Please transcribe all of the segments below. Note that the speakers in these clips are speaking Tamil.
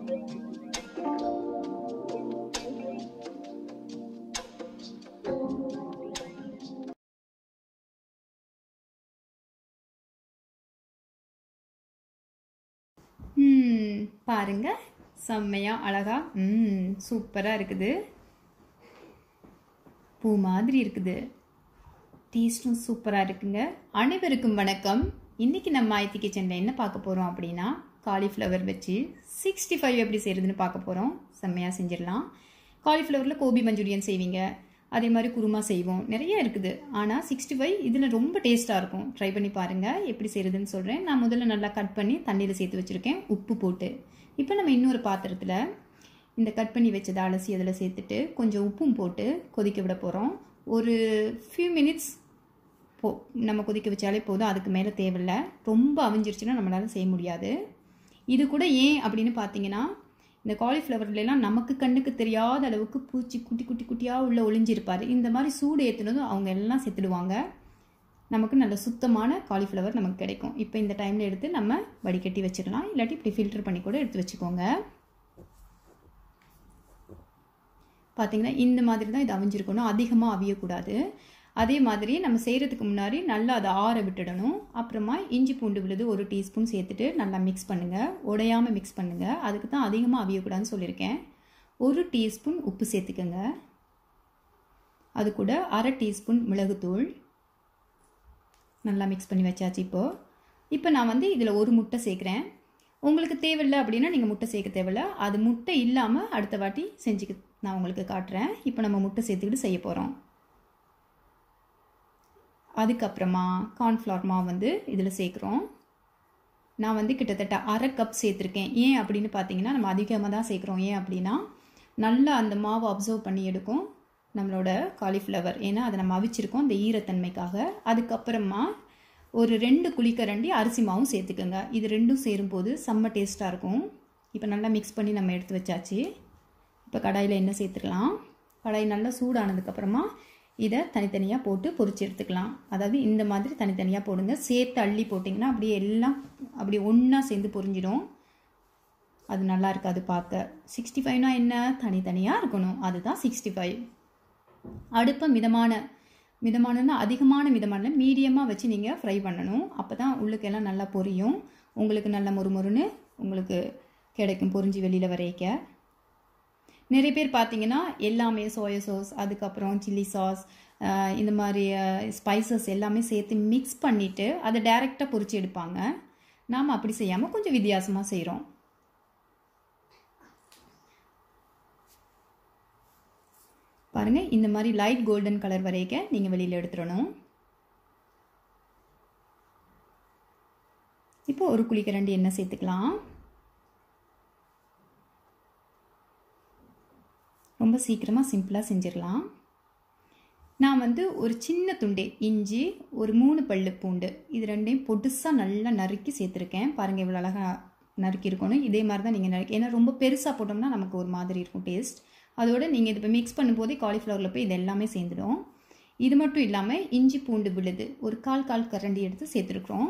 ம் பாருங்க செம்மையா அழகா ம் சூப்பராக இருக்குது பூ மாதிரி இருக்குது டேஸ்ட்டும் சூப்பராக இருக்குங்க அனைவருக்கும் வணக்கம் இன்னைக்கு நம்ம ஆயத்தி கிச்சனில் என்ன பார்க்க போகிறோம் அப்படின்னா காலிஃப்ளவர் வச்சு சிக்ஸ்டி ஃபைவ் எப்படி செய்கிறதுன்னு பார்க்க போகிறோம் செம்மையாக செஞ்சிடலாம் காலிஃப்ளவரில் கோபி மஞ்சூரியன் செய்வீங்க அதே மாதிரி குருமா செய்வோம் நிறைய இருக்குது ஆனால் சிக்ஸ்டி ஃபைவ் இதில் ரொம்ப டேஸ்ட்டாக இருக்கும் ட்ரை பண்ணி பாருங்கள் எப்படி செய்கிறதுன்னு சொல்கிறேன் நான் முதல்ல நல்லா கட் பண்ணி தண்ணியில் சேர்த்து வச்சுருக்கேன் உப்பு போட்டு இப்போ நம்ம இன்னொரு பாத்திரத்தில் இந்த கட் பண்ணி வச்சதை அலசி அதில் சேர்த்துட்டு கொஞ்சம் உப்பும் போட்டு கொதிக்க விட போகிறோம் ஒரு ஃபியூ மினிட்ஸ் போ நம்ம கொதிக்க வச்சாலே போதும் அதுக்கு மேலே தேவையில்லை ரொம்ப அவிஞ்சிருச்சுன்னா நம்மளால் செய்ய முடியாது இது கூட ஏன் அப்படின்னு பார்த்தீங்கன்னா இந்த காலிஃப்ளவர்லாம் நமக்கு கண்ணுக்கு தெரியாத அளவுக்கு பூச்சி குட்டி குட்டி குட்டியாக உள்ள ஒளிஞ்சிருப்பார் இந்த மாதிரி சூடு ஏற்றுனதும் அவங்க எல்லாம் செத்துடுவாங்க நமக்கு நல்ல சுத்தமான காலிஃப்ளவர் நமக்கு கிடைக்கும் இப்போ இந்த டைமில் எடுத்து நம்ம வடிகட்டி வச்சிடலாம் இல்லாட்டி இப்படி ஃபில்டர் பண்ணி கூட எடுத்து வச்சுக்கோங்க பார்த்தீங்கன்னா இந்த மாதிரி தான் இது அவிஞ்சிருக்கணும் அதிகமாக அவியக்கூடாது அதே மாதிரி நம்ம செய்கிறதுக்கு முன்னாடி நல்லா அதை ஆற விட்டுடணும் அப்புறமா இஞ்சி பூண்டு விழுது ஒரு டீஸ்பூன் சேர்த்துட்டு நல்லா மிக்ஸ் பண்ணுங்கள் உடையாமல் மிக்ஸ் பண்ணுங்கள் அதுக்கு தான் அதிகமாக அவியக்கூடாதுன்னு சொல்லியிருக்கேன் ஒரு டீஸ்பூன் உப்பு சேர்த்துக்கோங்க அது கூட அரை டீஸ்பூன் மிளகுத்தூள் நல்லா மிக்ஸ் பண்ணி வச்சாச்சு இப்போது இப்போ நான் வந்து இதில் ஒரு முட்டை சேர்க்குறேன் உங்களுக்கு தேவையில்லை அப்படின்னா நீங்கள் முட்டை சேர்க்க தேவையில்ல அது முட்டை இல்லாமல் அடுத்த வாட்டி செஞ்சுக்க நான் உங்களுக்கு காட்டுறேன் இப்போ நம்ம முட்டை சேர்த்துக்கிட்டு செய்ய போகிறோம் அதுக்கப்புறமா கார்ன்ஃப்ளவர் மாவு வந்து இதில் சேர்க்குறோம் நான் வந்து கிட்டத்தட்ட அரை கப் சேர்த்துருக்கேன் ஏன் அப்படின்னு பார்த்தீங்கன்னா நம்ம அதிகமாக தான் சேர்க்குறோம் ஏன் அப்படின்னா நல்லா அந்த மாவு அப்சர்வ் பண்ணி எடுக்கும் நம்மளோட காலிஃப்ளவர் ஏன்னா அதை நம்ம அவிச்சிருக்கோம் அந்த ஈரத்தன்மைக்காக அதுக்கப்புறமா ஒரு ரெண்டு குழிக்கரண்டி அரிசி மாவும் சேர்த்துக்கோங்க இது ரெண்டும் சேரும்போது செம்ம டேஸ்ட்டாக இருக்கும் இப்போ நல்லா மிக்ஸ் பண்ணி நம்ம எடுத்து வச்சாச்சு இப்போ கடாயில் எண்ணெய் சேர்த்துக்கலாம் கடாய் நல்லா சூடானதுக்கப்புறமா இதை தனித்தனியாக போட்டு பொரிச்சு எடுத்துக்கலாம் அதாவது இந்த மாதிரி தனித்தனியாக போடுங்க சேர்த்து அள்ளி போட்டிங்கன்னா அப்படியே எல்லாம் அப்படியே ஒன்றா சேர்ந்து பொரிஞ்சிடும் அது நல்லா இருக்காது பார்க்க சிக்ஸ்டி ஃபைவ்னா என்ன தனித்தனியாக இருக்கணும் அதுதான் சிக்ஸ்டி ஃபைவ் அடுப்பை மிதமான மிதமானன்னா அதிகமான மிதமான மீடியமாக வச்சு நீங்கள் ஃப்ரை பண்ணணும் அப்போ தான் உள்ளுக்கெல்லாம் நல்லா பொரியும் உங்களுக்கு நல்ல மொறுமொறுன்னு உங்களுக்கு கிடைக்கும் பொரிஞ்சு வெளியில் வரைக்க நிறைய பேர் பார்த்தீங்கன்னா எல்லாமே சோயா சாஸ் அதுக்கப்புறம் சில்லி சாஸ் இந்த மாதிரி ஸ்பைசஸ் எல்லாமே சேர்த்து மிக்ஸ் பண்ணிவிட்டு அதை டைரெக்டாக பொரிச்சு எடுப்பாங்க நாம் அப்படி செய்யாமல் கொஞ்சம் வித்தியாசமாக செய்கிறோம் பாருங்கள் இந்த மாதிரி லைட் கோல்டன் கலர் வரைக்க நீங்கள் வெளியில் எடுத்துடணும் இப்போ ஒரு குழிக்கரண்டி எண்ணெய் சேர்த்துக்கலாம் ரொம்ப சீக்கிரமாக சிம்பிளாக செஞ்சிடலாம் நான் வந்து ஒரு சின்ன துண்டு இஞ்சி ஒரு மூணு பல்லு பூண்டு இது ரெண்டையும் பொடுசாக நல்லா நறுக்கி சேர்த்துருக்கேன் பாருங்கள் இவ்வளோ அழகாக நறுக்கி இருக்கணும் இதே மாதிரி தான் நீங்கள் நறுக்கி ஏன்னா ரொம்ப பெருசாக போட்டோம்னா நமக்கு ஒரு மாதிரி இருக்கும் டேஸ்ட் அதோட நீங்கள் இது இப்போ மிக்ஸ் பண்ணும்போதே காலிஃப்ளவரில் போய் இது எல்லாமே சேர்ந்துடும் இது மட்டும் இல்லாமல் இஞ்சி பூண்டு விழுது ஒரு கால் கால் கரண்டி எடுத்து சேர்த்துருக்குறோம்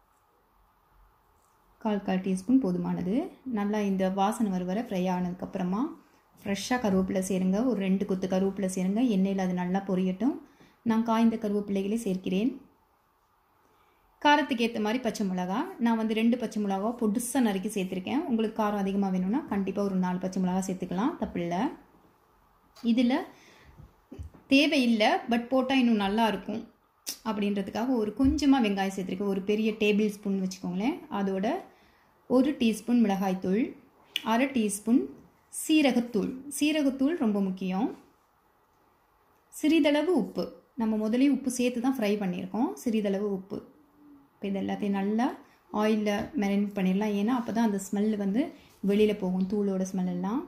கால் கால் டீஸ்பூன் போதுமானது நல்லா இந்த வாசனை வர வர ஃப்ரை ஆனதுக்கப்புறமா ஃப்ரெஷ்ஷாக கருவேப்பிலை சேருங்க ஒரு ரெண்டு கொத்து கருவேப்பிலை சேருங்க எண்ணெயில் அது நல்லா பொரியட்டும் நான் காய்ந்த கருவேப்பிலைகளே சேர்க்கிறேன் காரத்துக்கு ஏற்ற மாதிரி பச்சை மிளகா நான் வந்து ரெண்டு பச்சை மிளகா பொடுசாக நறுக்கி சேர்த்துருக்கேன் உங்களுக்கு காரம் அதிகமாக வேணும்னா கண்டிப்பாக ஒரு நாலு பச்சை மிளகா சேர்த்துக்கலாம் தப்பில்லை இதில் தேவையில்லை பட் போட்டால் இன்னும் நல்லா இருக்கும் அப்படின்றதுக்காக ஒரு கொஞ்சமாக வெங்காயம் சேர்த்துருக்கேன் ஒரு பெரிய டேபிள் ஸ்பூன் வச்சுக்கோங்களேன் அதோட ஒரு டீஸ்பூன் மிளகாய்த்தூள் அரை டீஸ்பூன் சீரகத்தூள் சீரகத்தூள் ரொம்ப முக்கியம் சிறிதளவு உப்பு நம்ம முதலே உப்பு சேர்த்து தான் ஃப்ரை பண்ணியிருக்கோம் சிறிதளவு உப்பு இப்போ இது எல்லாத்தையும் நல்லா ஆயிலில் மெரினேட் பண்ணிடலாம் ஏன்னா அப்போ தான் அந்த ஸ்மெல் வந்து வெளியில் போகும் தூளோட ஸ்மெல் எல்லாம்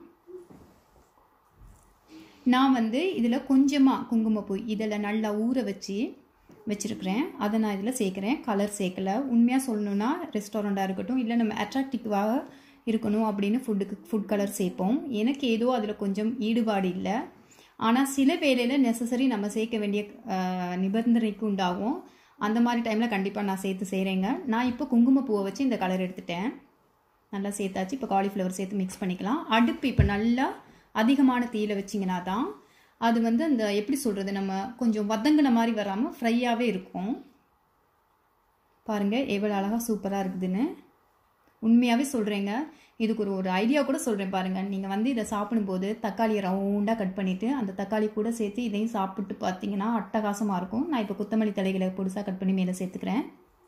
நான் வந்து இதில் கொஞ்சமாக குங்குமப்பூ இதில் நல்லா ஊற வச்சு வச்சுருக்கிறேன் அதை நான் இதில் சேர்க்குறேன் கலர் சேர்க்கலை உண்மையாக சொல்லணுன்னா ரெஸ்டாரண்ட்டாக இருக்கட்டும் இல்லை நம்ம அட்ராக்டிவாக இருக்கணும் அப்படின்னு ஃபுட்டுக்கு ஃபுட் கலர் சேர்ப்போம் எனக்கு ஏதோ அதில் கொஞ்சம் ஈடுபாடு இல்லை ஆனால் சில வேலையில் நெசசரி நம்ம சேர்க்க வேண்டிய நிபந்தனைக்கு உண்டாகும் அந்த மாதிரி டைமில் கண்டிப்பாக நான் சேர்த்து செய்கிறேங்க நான் இப்போ குங்குமப்பூவை வச்சு இந்த கலர் எடுத்துட்டேன் நல்லா சேர்த்தாச்சு இப்போ காலிஃப்ளவர் சேர்த்து மிக்ஸ் பண்ணிக்கலாம் அடுப்பு இப்போ நல்லா அதிகமான தீயில வச்சிங்கன்னா தான் அது வந்து அந்த எப்படி சொல்கிறது நம்ம கொஞ்சம் வதங்கின மாதிரி வராமல் ஃப்ரையாகவே இருக்கும் பாருங்கள் எவ்வளோ அழகாக சூப்பராக இருக்குதுன்னு உண்மையாகவே சொல்கிறேங்க இதுக்கு ஒரு ஒரு ஐடியா கூட சொல்கிறேன் பாருங்கள் நீங்கள் வந்து இதை சாப்பிடும்போது தக்காளியை ரவுண்டாக கட் பண்ணிவிட்டு அந்த தக்காளி கூட சேர்த்து இதையும் சாப்பிட்டு பார்த்தீங்கன்னா அட்டகாசமாக இருக்கும் நான் இப்போ கொத்தமல்லி தலைகளை பொடிசாக கட் பண்ணி மேலே சேர்த்துக்கிறேன்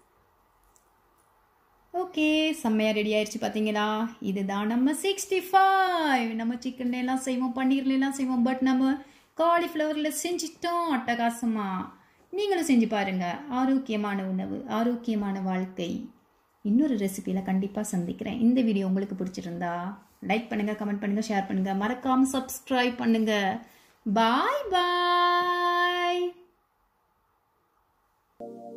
ஓகே செம்மையாக ரெடி ஆயிடுச்சு பார்த்தீங்களா இதுதான் நம்ம சிக்ஸ்டி ஃபைவ் நம்ம சிக்கன்ல எல்லாம் செய்வோம் பன்னீர்ல எல்லாம் செய்வோம் பட் நம்ம காலிஃப்ளவரில் செஞ்சிட்டோம் அட்டகாசமா நீங்களும் செஞ்சு பாருங்க ஆரோக்கியமான உணவு ஆரோக்கியமான வாழ்க்கை இன்னொரு ரெசிபியில் கண்டிப்பாக சந்திக்கிறேன் இந்த வீடியோ உங்களுக்கு பிடிச்சிருந்தா லைக் பண்ணுங்கள் கமெண்ட் பண்ணுங்கள் ஷேர் பண்ணுங்கள் மறக்காமல் சப்ஸ்கிரைப் பண்ணுங்கள் பாய் பாய்